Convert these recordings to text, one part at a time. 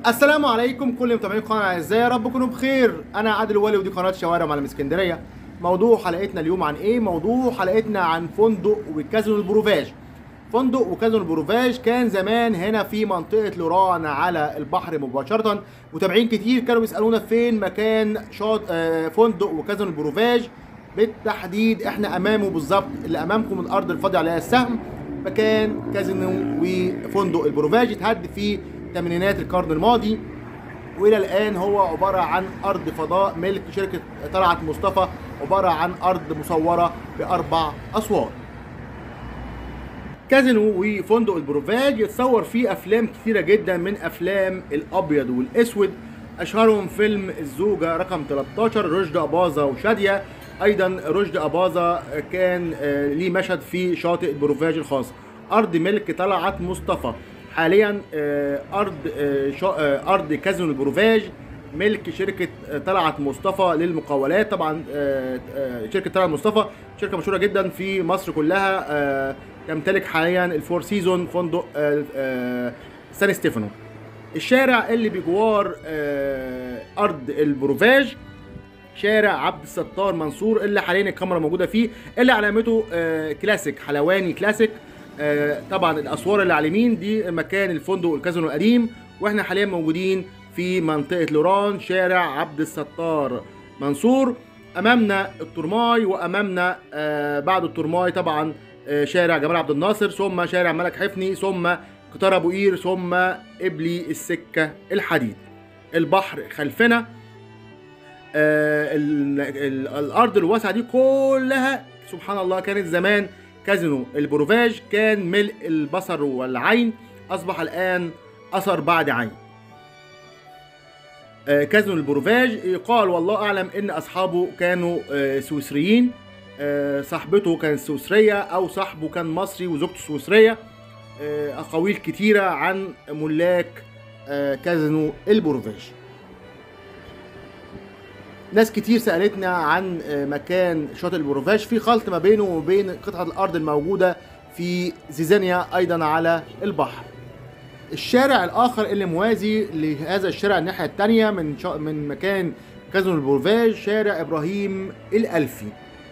السلام عليكم كل متابعين القناه الاعزاء يا رب تكونوا بخير انا عادل ولي ودي قناه شوارع معلم اسكندريه موضوع حلقتنا اليوم عن ايه موضوع حلقتنا عن فندق وكازينو البروفاج فندق وكازينو البروفاج كان زمان هنا في منطقه لوران على البحر مباشره متابعين كتير كانوا بيسالونا فين مكان شاط آه، فندق وكازينو البروفاج بالتحديد احنا امامه بالظبط اللي امامكم الارض الفاضيه عليها السهم مكان كازينو وفندق البروفاج اتهد في ثمانينات القرن الماضي والى الان هو عباره عن ارض فضاء ملك شركه طلعت مصطفى عباره عن ارض مصوره باربع اسوار كازينو وفندق البروفاج يتصور فيه افلام كثيره جدا من افلام الابيض والاسود اشهرهم فيلم الزوجه رقم 13 رشدي اباظه وشاديه ايضا رشدي اباظه كان آه، ليه مشهد في شاطئ البروفاج الخاص ارض ملك طلعت مصطفى حاليا آه، ارض آه، شا- آه، ارض كازينو البروفاج ملك شركه آه، طلعت مصطفى للمقاولات طبعا آه، آه، شركه طلعت مصطفى شركه مشهوره جدا في مصر كلها آه، تمتلك حاليا الفور سيزون فندق آه، آه، سان ستيفانو الشارع اللي بجوار آه، ارض البروفاج شارع عبد الستار منصور اللي حاليا الكاميرا موجوده فيه اللي علامته آه، كلاسيك حلواني كلاسيك آه، طبعا الاسوار اللي على اليمين دي مكان الفندق الكازينو القديم واحنا حاليا موجودين في منطقه لوران شارع عبد الستار منصور امامنا الترماي وامامنا آه، بعد الترماي طبعا آه، شارع جمال عبد الناصر ثم شارع ملك حفني ثم قطار ابو قير ثم ابلي السكه الحديد البحر خلفنا آه، ال- ال- الارض الواسعه دي كلها سبحان الله كانت زمان كازينو البروفاج كان ملء البصر والعين اصبح الان اثر بعد عين آه، كازينو البروفاج يقال والله اعلم ان اصحابه كانوا آه، سويسريين آه، صاحبته كانت سويسريه او صاحبه كان مصري وزوجته سويسريه آه، اقاويل كتيره عن ملاك آه، كازينو البروفاج ناس كتير سالتنا عن آه، مكان شاطئ البروفاج في خلط ما بينه وبين قطعه الارض الموجوده في زيزانيا ايضا على البحر الشارع الاخر اللي موازي لهذا الشارع الناحيه الثانيه من شا... من مكان كازينو البروفاج شارع ابراهيم الالفي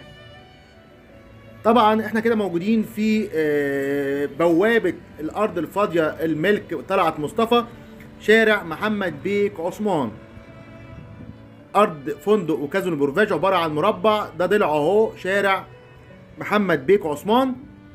طبعا احنا كده موجودين في آه، بوابه الارض الفاضيه الملك طلعت مصطفى شارع محمد بيك عثمان ارض فندق وكازينو بورفاج عباره عن مربع ده ضلع اهو شارع محمد بيك عثمان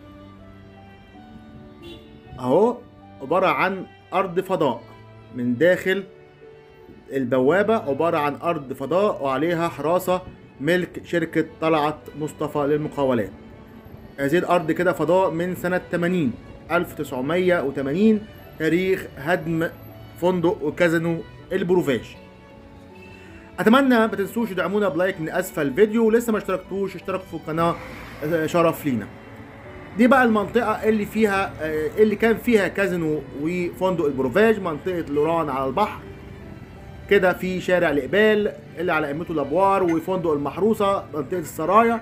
اهو عباره عن ارض فضاء من داخل البوابه عباره عن ارض فضاء وعليها حراسه ملك شركه طلعت مصطفى للمقاولات هذه الارض كده فضاء من سنه 80 1980 تاريخ هدم فندق وكازينو البروفاج اتمنى ما تنسوش تدعمونا بلايك من اسفل الفيديو ولسه ما اشتركتوش اشتركوا في القناه آه، شرف لينا دي بقى المنطقه اللي فيها آه، اللي كان فيها كازينو وفندق البروفاج منطقه لوران على البحر كده في شارع الاقبال اللي على قمته الابوار وفندق المحروسه منطقه السرايا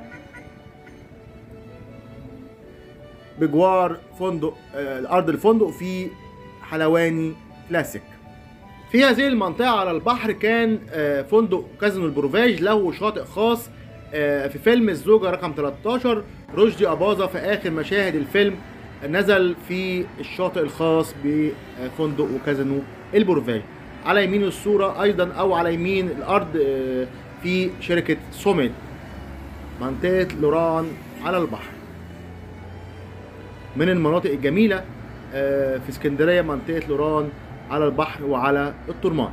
بجوار فندق آه، الارض الفندق في حلواني كلاسيك في هذه المنطقة على البحر كان آه، فندق كازينو البروفاج له شاطئ خاص آه، في فيلم الزوجة رقم 13 رشدي أباظة في آخر مشاهد الفيلم نزل في الشاطئ الخاص بفندق وكازينو البروفاج على يمين الصورة أيضا أو على يمين الأرض آه، في شركة سوميت منطقة لوران على البحر من المناطق الجميلة آه، في اسكندرية منطقة لوران على البحر وعلى الترمان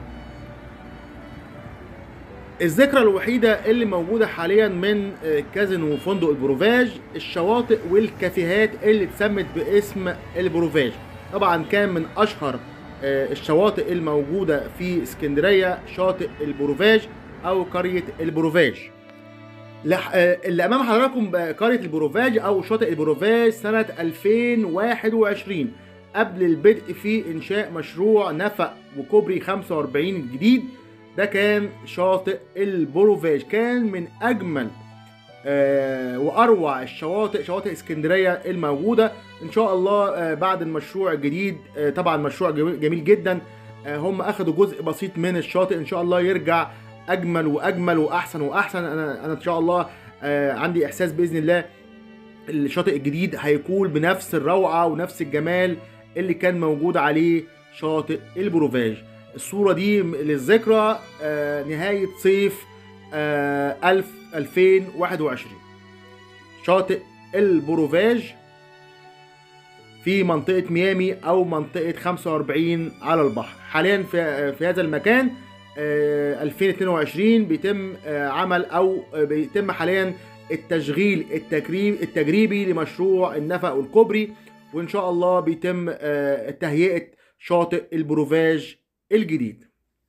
الذكرى الوحيدة اللي موجودة حاليا من آه، كازينو وفندق البروفاج الشواطئ والكافيهات اللي اتسمت باسم البروفاج طبعا كان من اشهر آه، الشواطئ الموجودة في اسكندرية شاطئ البروفاج او قرية البروفاج لح... آه، اللي امام حضراتكم بقى قريه البروفاج او شاطئ البروفاج سنه 2021 قبل البدء في انشاء مشروع نفق وكوبري 45 الجديد ده كان شاطئ البروفاج كان من اجمل آه، واروع الشواطئ شواطئ اسكندريه الموجوده ان شاء الله آه، بعد المشروع الجديد آه، طبعا مشروع جميل جميل جدا آه، هم اخدوا جزء بسيط من الشاطئ ان شاء الله يرجع اجمل واجمل واحسن واحسن انا انا ان شاء الله آه، عندي احساس باذن الله الشاطئ الجديد هيكون بنفس الروعه ونفس الجمال اللي كان موجود عليه شاطئ البروفاج الصوره دي للذكرى آه، نهايه صيف آه، 1000 2021 شاطئ البروفاج في منطقة ميامي أو منطقة 45 على البحر حاليا في, في هذا المكان آه، 2022 بيتم آه، عمل أو آه، بيتم حاليا التشغيل التجريبي التجريبي لمشروع النفق والكوبري وإن شاء الله بيتم آه، تهيئة شاطئ البروفاج الجديد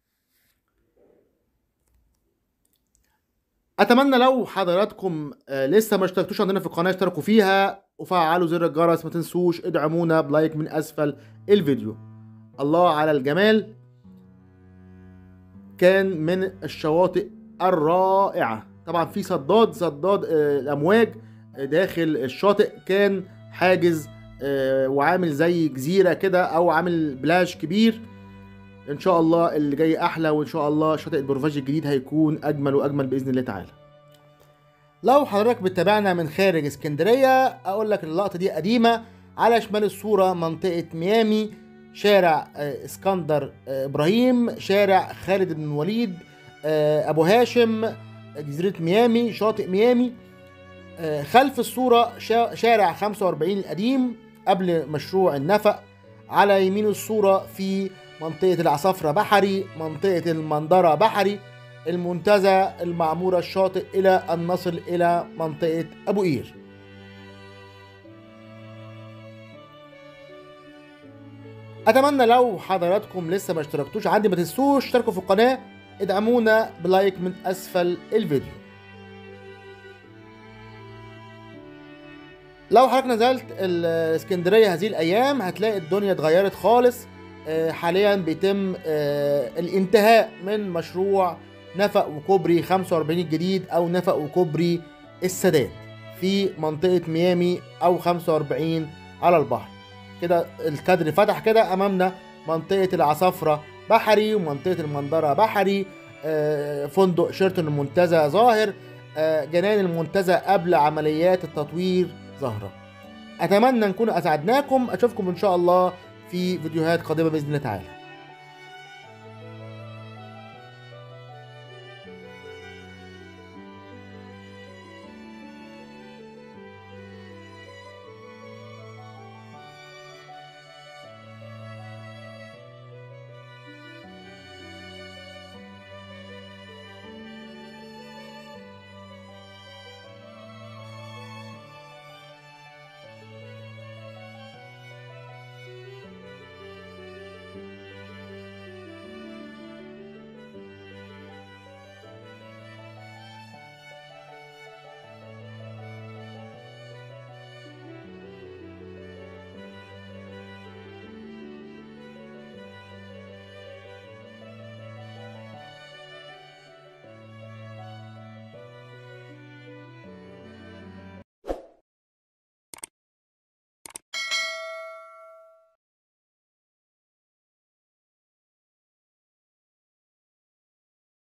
اتمنى لو حضراتكم آه، لسه ما اشتركتوش عندنا في القناه اشتركوا فيها وفعلوا زر الجرس ما تنسوش ادعمونا بلايك من اسفل الفيديو الله على الجمال كان من الشواطئ الرائعه طبعا في صداد صداد آه، الامواج داخل الشاطئ كان حاجز آه، وعامل زي جزيره كده او عامل بلاج كبير ان شاء الله اللي جاي احلى وان شاء الله شاطئ البروفاج الجديد هيكون اجمل واجمل باذن الله تعالى لو حضرتك بتتابعنا من خارج اسكندريه اقول لك اللقطه دي قديمه على شمال الصوره منطقه ميامي شارع آه، اسكندر آه، ابراهيم شارع خالد بن الوليد آه، ابو هاشم جزيره ميامي شاطئ ميامي آه، خلف الصوره شا- شارع 45 القديم قبل مشروع النفق على يمين الصوره في منطقة العصافرة بحري منطقة المندرة بحري المنتزه المعمورة الشاطئ إلى أن نصل إلى منطقة أبو قير أتمنى لو حضراتكم لسه ما اشتركتوش عندي ما تنسوش اشتركوا في القناة ادعمونا بلايك من أسفل الفيديو لو حضرتك نزلت الاسكندرية هذه الأيام هتلاقي الدنيا اتغيرت خالص آه، حاليا بيتم آه، الانتهاء من مشروع نفق وكوبري 45 الجديد او نفق وكوبري السادات في منطقة ميامي او 45 على البحر كده الكادر فتح كده امامنا منطقة العصافرة بحري ومنطقة المندرة بحري آه، فندق شيرتون المنتزه ظاهر آه، جنان المنتزه قبل عمليات التطوير ظاهرة اتمنى نكون اسعدناكم اشوفكم ان شاء الله في فيديوهات قادمه باذن الله تعالى